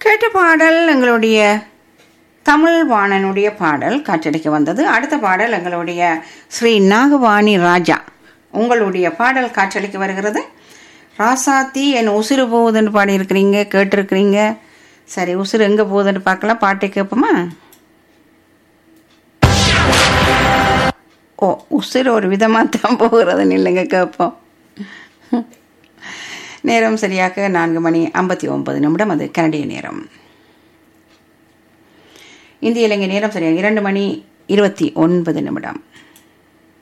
கேட்ட பாடல் எங்களுடைய தமிழ் வாணனுடைய பாடல் காற்றடிக்க வந்தது அடுத்த பாடல் எங்களுடைய ஸ்ரீ நாகவாணி ராஜா உங்களுடைய பாடல் காற்றடிக்க வருகிறது ராசாத்தி என் உசுறு போகுதுன்னு பாடியிருக்கிறீங்க கேட்டிருக்கிறீங்க சரி உசுறு எங்கே போகுதுன்னு பார்க்கலாம் பாட்டை கேட்போமா ஓ உசுறு ஒரு விதமாக தான் போகிறதுன்னு இல்லைங்க கேட்போம் நேரம் சரியாக நான்கு மணி ஐம்பத்தி ஒன்பது நிமிடம் அது கனடிய நேரம் இந்திய இலங்கை நேரம் சரியாக இரண்டு மணி இருபத்தி ஒன்பது நிமிடம்